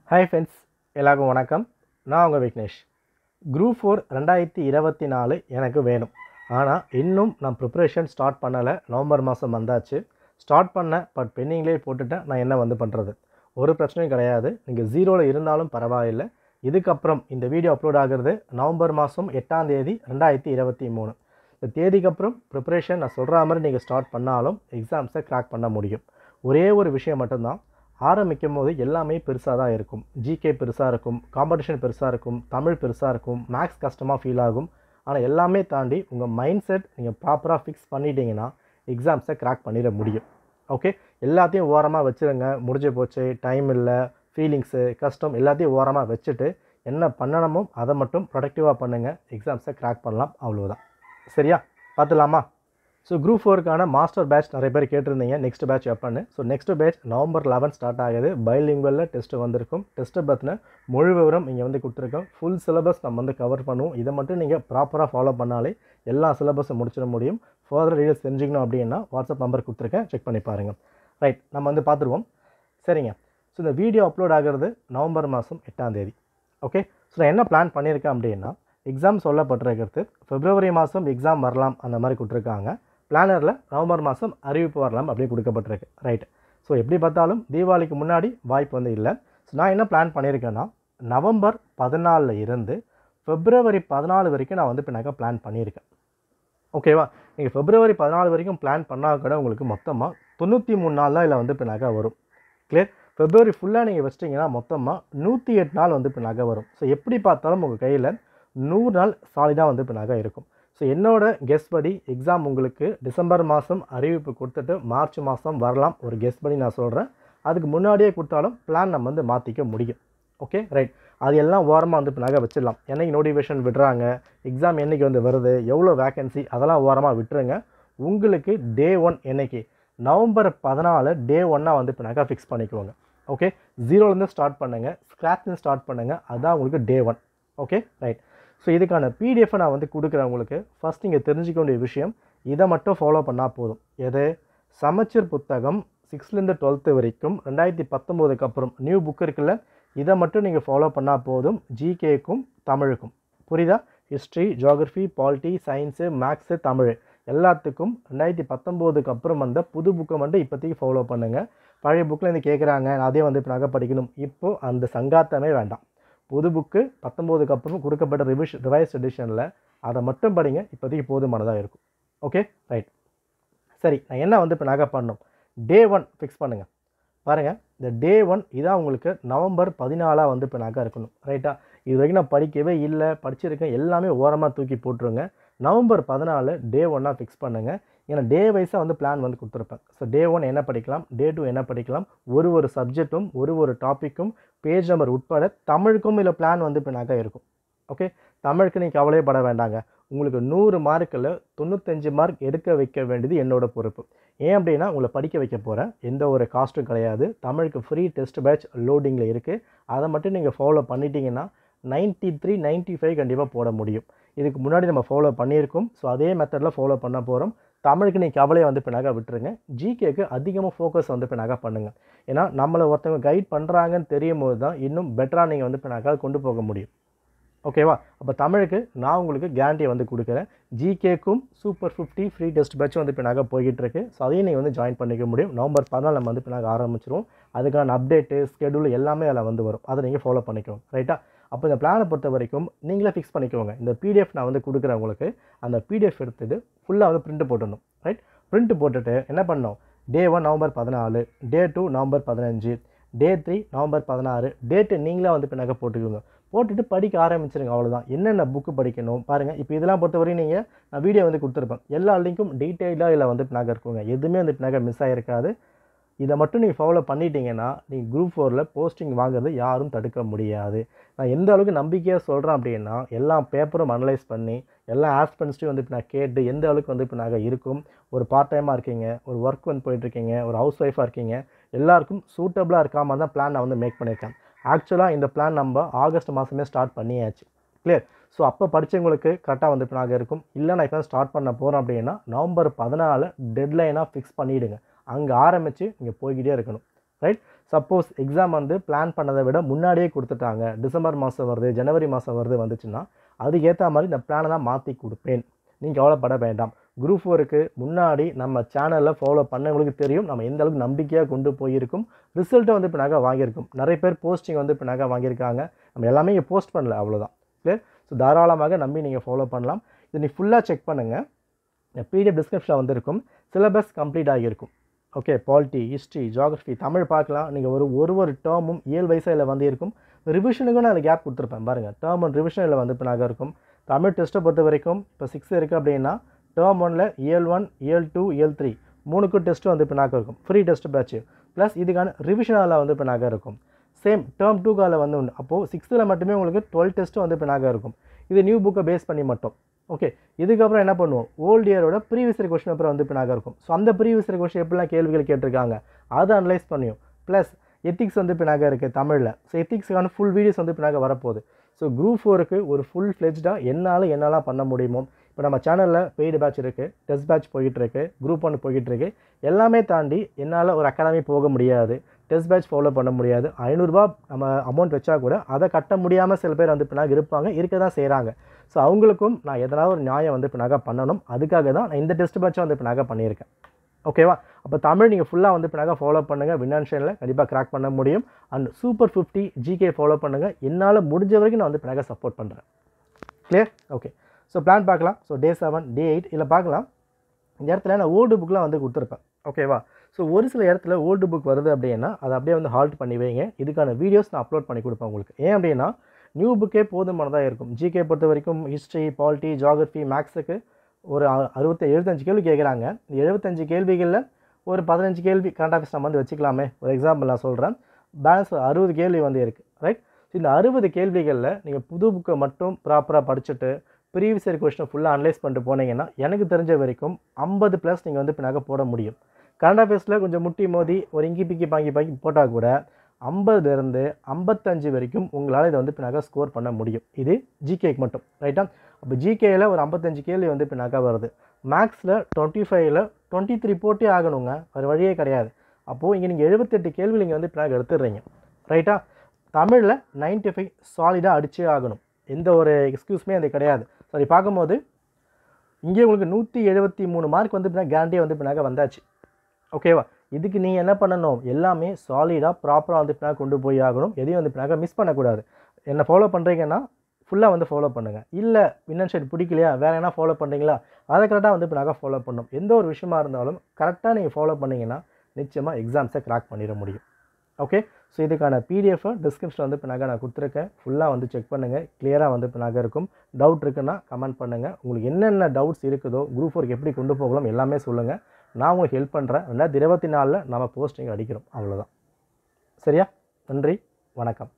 hi friends எல்லாருக்கும் வணக்கம் நான் உங்கள் விக்னேஷ் குரூப் ஃபோர் ரெண்டாயிரத்தி இருபத்தி நாலு எனக்கு வேணும் ஆனால் இன்னும் நான் ப்ரிப்ரேஷன் ஸ்டார்ட் பண்ணலை நவம்பர் மாதம் வந்தாச்சு ஸ்டார்ட் பண்ணேன் பட் பெண்டிங்லேயே போட்டுட்டேன் நான் என்ன வந்து பண்ணுறது ஒரு பிரச்சனையும் கிடையாது நீங்கள் ஜீரோவில் இருந்தாலும் பரவாயில்லை இதுக்கப்புறம் இந்த வீடியோ அப்லோட் ஆகிறது நவம்பர் மாதம் எட்டாம் தேதி ரெண்டாயிரத்தி இருபத்தி மூணு இந்த தேதிக்கு அப்புறம் ப்ரிப்பரேஷன் நான் சொல்கிற மாதிரி நீங்கள் ஸ்டார்ட் பண்ணாலும் எக்ஸாம்ஸை கிராக் பண்ண முடியும் ஒரே ஒரு விஷயம் மட்டும்தான் ஆரம்பிக்கும் போது எல்லாமே பெருசாக தான் இருக்கும் ஜிகே பெருசாக இருக்கும் காம்படிஷன் பெருசாக இருக்கும் தமிழ் பெருசாக இருக்கும் மேக்ஸ் கஷ்டமாக ஃபீல் ஆகும் ஆனால் எல்லாமே தாண்டி உங்கள் மைண்ட் செட் நீங்கள் ப்ராப்பராக ஃபிக்ஸ் பண்ணிட்டீங்கன்னா எக்ஸாம்ஸை கிராக் பண்ணிட முடியும் ஓகே எல்லாத்தையும் ஓரமாக வச்சுருங்க முடிஞ்சு போச்சு டைம் இல்லை ஃபீலிங்ஸு கஷ்டம் எல்லாத்தையும் ஓரமாக வச்சுட்டு என்ன பண்ணணுமோ அதை மட்டும் ப்ரொடக்டிவாக பண்ணுங்கள் எக்ஸாம்ஸை கிராக் பண்ணலாம் அவ்வளோதான் சரியா பார்த்துலாமா ஸோ குரூப் ஃபோருக்கான மாஸ்டர் பேட்ச் நிறைய பேர் கேட்டிருந்தீங்க நெக்ஸ்ட் பேட்ச் எப்போன்னு so next batch November eleven start ஆகுது பைலிங்குவலில் டெஸ்ட்டு வந்திருக்கும் டெஸ்ட்டை பற்றின முழு விவரம் இங்கே வந்து கொடுத்துருக்கோம் ஃபுல் சிலபஸ் நம்ம வந்து கவர் பண்ணுவோம் இதை மட்டும் நீங்கள் ப்ராப்பராக ஃபாலோ பண்ணாலே எல்லா சிலபஸும் முடிச்சிட முடியும் ஃபர்தர் டீடைல்ஸ் தெரிஞ்சுக்கணும் அப்படின்னா வாட்ஸ்அப் நம்பர் கொடுத்துருக்கேன் செக் பண்ணி பாருங்கள் ரைட் நம்ம வந்து பார்த்துருவோம் சரிங்க ஸோ இந்த வீடியோ அப்லோட் ஆகிறது நவம்பர் மாதம் எட்டாம் தேதி ஓகே ஸோ நான் என்ன பிளான் பண்ணியிருக்கேன் அப்படின்னா எக்ஸாம் சொல்லப்பட்டிருக்கிறது பிப்ரவரி மாதம் எக்ஸாம் வரலாம் அந்த மாதிரி கொடுத்துருக்காங்க பிளானரில் நவம்பர் மாதம் அறிவிப்பு வரலாம் அப்படின்னு கொடுக்கப்பட்டிருக்கு ரைட் ஸோ எப்படி பார்த்தாலும் தீபாவளிக்கு முன்னாடி வாய்ப்பு வந்து இல்லை ஸோ நான் என்ன பிளான் பண்ணியிருக்கேன்னா நவம்பர் பதினாலில் இருந்து பிப்ரவரி பதினாலு வரைக்கும் நான் வந்து பின்னாக்க பிளான் பண்ணியிருக்கேன் ஓகேவா நீங்கள் பிப்ரவரி பதினாலு வரைக்கும் பிளான் பண்ணால் கூட உங்களுக்கு மொத்தமாக தொண்ணூற்றி மூணு நாள் தான் இதில் வந்து பின்னாக்க வரும் கிளியர் பிப்ரவரி ஃபுல்லாக நீங்கள் வச்சிட்டிங்கன்னா மொத்தமாக நூற்றி எட்டு நாள் வந்து பின்னாக்க வரும் ஸோ எப்படி பார்த்தாலும் உங்கள் கையில் நூறு நாள் சாலிடாக வந்து பின்னாக்க இருக்கும் ஸோ என்னோட கெஸ் படி எக்ஸாம் உங்களுக்கு டிசம்பர் மாதம் அறிவிப்பு கொடுத்துட்டு மார்ச் மாதம் வரலாம் ஒரு கெஸ் படி நான் சொல்கிறேன் அதுக்கு முன்னாடியே கொடுத்தாலும் பிளான் நம்ம வந்து மாற்றிக்க முடியும் ஓகே ரைட் அது எல்லாம் ஓரமாக வந்து இப்போ நகை வச்சிடலாம் என்னைக்கு நோட்டிஃபிகேஷன் விடுறாங்க எக்ஸாம் என்றைக்கு வந்து வருது எவ்வளோ வேகன்சி அதெல்லாம் ஓரமாக விட்டுருங்க உங்களுக்கு டே ஒன் என்னைக்கு நவம்பர் பதினாலு டே ஒன்னாக வந்து இப்போ நகை ஃபிக்ஸ் பண்ணிக்குவாங்க ஓகே ஜீரோலேருந்து ஸ்டார்ட் பண்ணுங்கள் ஸ்க்ராட்ச்லேருந்து ஸ்டார்ட் பண்ணுங்கள் அதுதான் உங்களுக்கு day one okay right so இதுக்கான பிடிஎஃப்பை நான் வந்து கொடுக்குறேன் உங்களுக்கு ஃபஸ்ட் நீங்கள் தெரிஞ்சிக்க வேண்டிய விஷயம் இதை மட்டும் ஃபாலோ பண்ணால் போதும் எது சமச்சீர் புத்தகம் சிக்ஸ்த்லேருந்து டுவெல்த்து வரைக்கும் ரெண்டாயிரத்தி பத்தொம்போதுக்கு அப்புறம் நியூ புக் இருக்குல்ல இதை மட்டும் நீங்கள் ஃபாலோ பண்ணால் போதும் ஜிகேக்கும் தமிழுக்கும் புரியுதா history geography polity science maths Tamil எல்லாத்துக்கும் ரெண்டாயிரத்தி பத்தொம்போதுக்கு அப்புறம் வந்த புது புக்கை மட்டும் இப்போதைக்கு ஃபாலோ பண்ணுங்கள் பழைய புக்கில் இருந்து கேட்குறாங்க நான் அதே வந்து இப்போ நகை படிக்கணும் இப்போது அந்த சங்காத்தமே வேண்டாம் புது புக்கு பத்தொம்போதுக்கு அப்புறம் கொடுக்கப்பட்ட ரிவிஷ் ரிவைஸ் எடிஷனில் அதை மட்டும் படிங்க இப்போதைக்கு போதுமானதாக இருக்கும் ஓகே ரைட் சரி நான் என்ன வந்து இப்போ நகை பண்ணணும் டே ஒன் ஃபிக்ஸ் பண்ணுங்கள் பாருங்கள் இந்த டே ஒன் இதான் உங்களுக்கு நவம்பர் பதினாலாக வந்து இப்போ நகை இருக்கணும் ரைட்டா இது வரைக்கும் நான் படிக்கவே இல்லை படிச்சிருக்கேன் எல்லாமே ஓரமாக தூக்கி போட்டுருங்க நவம்பர் பதினாலு டே ஒன்னாக ஃபிக்ஸ் பண்ணுங்கள் ஏன்னா டே வைஸாக வந்து பிளான் வந்து கொடுத்துருப்பேன் ஸோ டே ஒன் என்ன படிக்கலாம் டே டூ என்ன படிக்கலாம் ஒரு ஒரு சப்ஜெக்ட்டும் ஒரு ஒரு டாப்பிக்கும் பேஜ் நம்பர் உட்பட தமிழுக்கும் இல்லை பிளான் வந்து இப்போ நகை இருக்கும் ஓகே தமிழுக்கு நீங்கள் கவலையே பட வேண்டாங்க உங்களுக்கு நூறு மார்க்கில் தொண்ணூத்தஞ்சு மார்க் எடுக்க வைக்க வேண்டியது என்னோட பொறுப்பு ஏன் அப்படின்னா உங்களை படிக்க வைக்க போகிறேன் எந்த ஒரு காஸ்ட்டும் கிடையாது தமிழுக்கு ஃப்ரீ டெஸ்ட் பேட்ச் லோடிங்கில் இருக்குது அதை மட்டும் நீங்கள் ஃபாலோ பண்ணிட்டீங்கன்னா நைன்ட்டி த்ரீ நைன்ட்டி ஃபைவ் கண்டிப்பாக போட முடியும் இதுக்கு முன்னாடி நம்ம ஃபாலோ பண்ணியிருக்கோம் ஸோ அதே மெத்தடில் ஃபாலோ பண்ண போகிறோம் தமிழுக்கு நீங்கள் கவலையை வந்து பின்னாக விட்டுருங்க ஜிகேக்கு அதிகமாக ஃபோக்கஸ் வந்து பின்னாக பண்ணுங்கள் ஏன்னா நம்மளை ஒருத்தவங்க கைட் பண்ணுறாங்கன்னு தெரியும் போது தான் இன்னும் பெட்டராக நீங்கள் வந்து பின்னாக கொண்டு போக முடியும் ஓகேவா அப்போ தமிழுக்கு நான் உங்களுக்கு கேரண்டியை வந்து கொடுக்குறேன் ஜிகேக்கும் super fifty free test batch வந்து பின்னாக போய்கிட்டு இருக்கு ஸோ அதையும் நீங்கள் வந்து ஜாயின் பண்ணிக்க முடியும் நவம்பர் பதினாலு நம்ம வந்து பின்னாக ஆரம்பிச்சிருவோம் அதுக்கான அப்டேட்டு ஸ்கெடியூல் எல்லாமே அதில் வந்து வரும் அதை நீங்கள் ஃபாலோ பண்ணிக்கோங்க ரைட்டா அப்போ இந்த பிளானை பொறுத்த வரைக்கும் நீங்களே ஃபிக்ஸ் பண்ணிக்கோங்க இந்த பிடிஎஃப் நான் வந்து கொடுக்குறேன் உங்களுக்கு அந்த பிடிஎஃப் எடுத்துகிட்டு ஃபுல்லாக வந்து பிரிண்ட் போட்டுடணும் ரைட் பிரிண்ட் போட்டுட்டு என்ன பண்ணோம் டே ஒன் நவம்பர் பதினாலு டே டூ நவம்பர் பதினஞ்சு டே த்ரீ நவம்பர் பதினாறு டேட்டு நீங்களே வந்து பின்னாக்க போட்டுக்கோங்க போட்டுட்டு படிக்க ஆரம்பிச்சிருங்க அவ்வளோதான் என்னென்ன புக்கு படிக்கணும் பாருங்கள் இப்போ இதெல்லாம் பொறுத்தவரையும் நீங்கள் நான் வீடியோ வந்து கொடுத்துருப்பேன் எல்லா லிங்க்கும் டீட்டெயிலாக இதில் வந்து பின்னாக இருக்குங்க எதுவுமே வந்து பின்னாக மிஸ் ஆகிருக்காது இதை மட்டும் நீங்கள் ஃபாலோ பண்ணிட்டீங்கன்னா நீங்கள் குரூப் ஃபோரில் போஸ்டிங் வாங்குறது யாரும் தடுக்க முடியாது நான் எந்த அளவுக்கு நம்பிக்கையாக சொல்கிறேன் அப்படின்னா எல்லா பேப்பரும் அனலைஸ் பண்ணி எல்லா ஆஸ்பென்ஸ்ட்டையும் வந்து இப்போ நான் கேட்டு எந்த அளவுக்கு வந்து இப்போ நாங்கள் இருக்கும் ஒரு பார்ட் டைமாக இருக்கீங்க ஒரு ஒர்க் வந்து போயிட்டுருக்கீங்க ஒரு ஹவுஸ் ஒய்ஃபாக இருக்கீங்க எல்லாருக்கும் சூட்டபுளாக இருக்காமல் தான் பிளான் நான் வந்து மேக் பண்ணியிருக்கேன் ஆக்சுவலாக இந்த பிளான் நம்ம ஆகஸ்ட் மாதமே ஸ்டார்ட் பண்ணியாச்சு கிளியர் ஸோ அப்போ படித்தவங்களுக்கு கரெக்டாக வந்து இப்போ நாங்கள் இருக்கும் இல்லை நான் இப்போ ஸ்டார்ட் பண்ண போகிறோம் அப்படின்னா நவம்பர் பதினாலு டெட்லைனாக ஃபிக்ஸ் பண்ணிவிடுங்க அங்கே ஆரம்பித்து நீங்கள் போய்கிட்டே இருக்கணும் ரைட் சப்போஸ் எக்ஸாம் வந்து பிளான் பண்ணதை விட முன்னாடியே கொடுத்துட்டாங்க டிசம்பர் மாதம் வருது ஜனவரி மாதம் வருது வந்துச்சுன்னா அதுக்கேற்ற மாதிரி இந்த பிளானை தான் மாற்றி கொடுப்பேன் நீங்கள் கவலைப்பட வேண்டாம் குரூப் ஃபோருக்கு முன்னாடி நம்ம சேனலில் ஃபாலோ பண்ணவங்களுக்கு தெரியும் நம்ம எந்த அளவுக்கு நம்பிக்கையாக கொண்டு போயிருக்கும் ரிசல்ட்டை வந்து இப்போ நகை வாங்கியிருக்கும் நிறைய பேர் போஸ்டிங் வந்து இப்போ நகை வாங்கியிருக்காங்க நம்ம எல்லாமே இங்கே போஸ்ட் பண்ணல அவ்வளோதான் கிளியர் ஸோ தாராளமாக நம்பி நீங்கள் ஃபாலோ பண்ணலாம் இது நீ ஃபுல்லாக செக் பண்ணுங்கள் பிடிஎஃப் டிஸ்கிரிப்ஷனில் வந்திருக்கும் சிலபஸ் கம்ப்ளீட் ஆகியிருக்கும் okay polity history geography Tamil பார்க்கலாம் நீங்கள் ஒரு ஒரு ஒரு டேர்மும் இயல் வயசாக இதில் வந்து இருக்கும் ரிவிஷனுக்கும் நான் அதில் கேப் கொடுத்துருப்பேன் பாருங்கள் டேர்ம் அண்ட் ரிவிஷன் இதில் வந்து இப்போ நாங்கள் இருக்கும் தமிழ் டெஸ்ட்டை பொறுத்த வரைக்கும் இப்போ சிக்ஸ் இருக்குது அப்படின்னா டேர்ம் ஒனில் இயல் ஒன் இயல் டூ இயல் த்ரீ மூணுக்கும் டெஸ்ட்டு வந்து இப்போ நாங்கள் இருக்கும் ஃப்ரீ டெஸ்ட் பேட்ச் ப்ளஸ் இதுக்கான ரிவிஷனால் வந்து இப்போ நாங்கள் இருக்கும் சேம் டேர்ம் டூ காலில் வந்து உண்டு அப்போது சிக்ஸ்த்தில் மட்டுமே உங்களுக்கு டுவெல் டெஸ்ட்டு வந்து இப்போ நாங்கள் இருக்கும் இது நியூ புக்கை பேஸ் பண்ணி மட்டும் ஓகே இதுக்கப்புறம் என்ன பண்ணுவோம் ஓல்டு இயரோட ப்ரீவியஸ் இயர் கொஸ்டின் அப்புறம் வந்து இப்போ நாங்கள் இருக்கும் ஸோ அந்த ப்ரீவியஸ் இயர் கொஸ்டின் எப்படிலாம் கேள்விகள் கேட்டிருக்காங்க அதை அனலைஸ் பண்ணியும் ப்ளஸ் எத்திக்ஸ் வந்து இப்போ நாங்கள் இருக்குது தமிழில் ஸோ எத்திக்ஸுக்கான ஃபுல் வீடியோஸ் வந்து இப்போ நாங்கள் வரப்போகுது ஸோ குரூப் ஃபோருக்கு ஒரு ஃபுல் ஃப்ளெஜ்டாக என்னால் என்னெல்லாம் பண்ண முடியுமோ இப்போ நம்ம சேனலில் பெய்டு பேட்ச் இருக்குது டெஸ்ட் பேட்ச் போய்கிட்டு இருக்கு குரூப் ஒன் போய்கிட்டு இருக்கு எல்லாமே தாண்டி என்னால் ஒரு அகாடமி போக முடியாது டெஸ்ட் பேட்ச் ஃபாலோ பண்ண முடியாது ஐநூறுரூபா நம்ம அமௌண்ட் வச்சா கூட அதை கட்ட முடியாமல் சில பேர் வந்து இப்போ நாங்கள் இருப்பாங்க இருக்க தான் செய்கிறாங்க ஸோ அவங்களுக்கும் நான் எதனா ஒரு நியாயம் வந்து இப்போ நாங்கள் பண்ணணும் அதுக்காக தான் நான் இந்த டெஸ்ட் பேட்சை வந்து இப்போ நாங்கள் பண்ணியிருக்கேன் ஓகேவா அப்போ தமிழ் நீங்கள் ஃபுல்லாக வந்து இப்போ நாங்கள் ஃபாலோ பண்ணுங்கள் வின்னான்ஷனில் கண்டிப்பாக கிராக் பண்ண முடியும் and super fifty GK follow பண்ணுங்கள் என்னால் முடிஞ்ச வரைக்கும் நான் வந்து இப்போ நாங்கள் சப்போர்ட் பண்ணுறேன் கிளியர் ஓகே ஸோ பிளான் பார்க்கலாம் so day seven day eight இதில் பார்க்கலாம் இந்த இடத்துல நான் ஓல்டு புக்லாம் வந்து கொடுத்துருப்பேன் ஓகேவா ஸோ ஒரு சில இடத்துல ஓல்டு புக் வருது அப்படின்னா அதை அப்படியே வந்து ஹால்ட் பண்ணி வைங்க இதுக்கான வீடியோஸ் நான் அப்லோட் பண்ணி கொடுப்பேன் உங்களுக்கு ஏன் அப்படின்னா நியூ புக்கே போதுமானதாக இருக்கும் ஜிகே பொறுத்த வரைக்கும் ஹிஸ்ட்ரி பாலிட்டி ஜாகிரஃபி மேக்ஸுக்கு ஒரு அ- அறுபத்தி எழுபத்தஞ்சு கேள்வி கேட்குறாங்க இந்த எழுபத்தஞ்சு கேள்விகளில் ஒரு பதினஞ்சு கேள்வி கரண்ட் ஆஃபீஸ் நம்ம வந்து வச்சுக்கலாமே ஒரு எக்ஸாம்பிள் நான் சொல்கிறேன் பேலன்ஸ் அறுபது கேள்வி வந்து இருக்குது ரைட் ஸோ இந்த அறுபது கேள்விகளில் நீங்கள் புது புக்கை மட்டும் ப்ராப்பராக படிச்சுட்டு ப்ரீவியஸ் இயர் கொஸ்டினை ஃபுல்லாக அனலைஸ் பண்ணிட்டு போனீங்கன்னா எனக்கு தெரிஞ்ச வரைக்கும் ஐம்பது ப்ளஸ் நீங்கள் வந்து பின்னாக போட முடியும் கரண்ட் அஃபேர்ஸில் கொஞ்சம் முட்டி மோதி ஒரு இங்கி பிக்கி பாங்கி பாங்கி போட்டால் கூட ஐம்பதுலேருந்து ஐம்பத்தஞ்சு வரைக்கும் உங்களால் இதை வந்து பின்னாக ஸ்கோர் பண்ண முடியும் இது ஜிகேக்கு மட்டும் ரைட்டா அப்போ ஜிகேயில் ஒரு ஐம்பத்தஞ்சு கேள்வி வந்து பின்னாக வருது மேக்ஸில் டுவெண்ட்டி ஃபைவ்ல டுவெண்ட்டி த்ரீ போட்டே ஆகணுங்க வேறு வழியே கிடையாது அப்போது இங்கே நீங்கள் எழுபத்தெட்டு கேள்வி நீங்கள் வந்து பின்னாக எடுத்துடுறீங்க ரைட்டா தமிழில் 95 ஃபைவ் சாலிடாக அடிச்சே ஆகணும் எந்த ஒரு எக்ஸ்கியூஸுமே அது கிடையாது சரி பார்க்கும்போது இங்கே உங்களுக்கு நூற்றி எழுபத்தி மூணு மார்க் வந்து பின்னா கேரண்டியாக வந்து பின்னாக வந்தாச்சு ஓகேவா இதுக்கு நீங்கள் என்ன பண்ணணும் எல்லாமே சாலிடாக ப்ராப்பராக வந்து பின்னாக கொண்டு போய் ஆகணும் எதையும் வந்து பின்னாக மிஸ் பண்ணக்கூடாது என்ன ஃபாலோ பண்ணுறீங்கன்னா ஃபுல்லாக வந்து ஃபாலோ பண்ணுங்கள் இல்லை இன்னன் ஷைட் பிடிக்கலையா வேறு என்ன ஃபாலோ பண்ணுறீங்களா அதை கரெக்டாக வந்து பின்னாக ஃபாலோ பண்ணணும் எந்த ஒரு விஷயமா இருந்தாலும் கரெக்டாக நீங்கள் ஃபாலோ பண்ணீங்கன்னா நிச்சயமாக எக்ஸாம்ஸை கிராக் பண்ணிட முடியும் ஓகே ஸோ இதுக்கான பிடிஎஃபை டிஸ்கிரிப்ஷன் வந்து இப்போ நான் கொடுத்துருக்கேன் ஃபுல்லாக வந்து செக் பண்ணுங்கள் கிளியராக வந்து இப்போ நாங்கள் இருக்கும் டவுட் இருக்குன்னா கமெண்ட் பண்ணுங்கள் உங்களுக்கு என்னென்ன டவுட்ஸ் இருக்குதோ குரூப் ஒர்க் எப்படி கொண்டு போகலாம் எல்லாமே சொல்லுங்கள் நான் உங்களுக்கு ஹெல்ப் பண்ணுறேன் ரெண்டாயிரத்தி இருபத்தி நாலில் நம்ம போஸ்டிங் அடிக்கிறோம் அவ்வளோதான் சரியா நன்றி வணக்கம்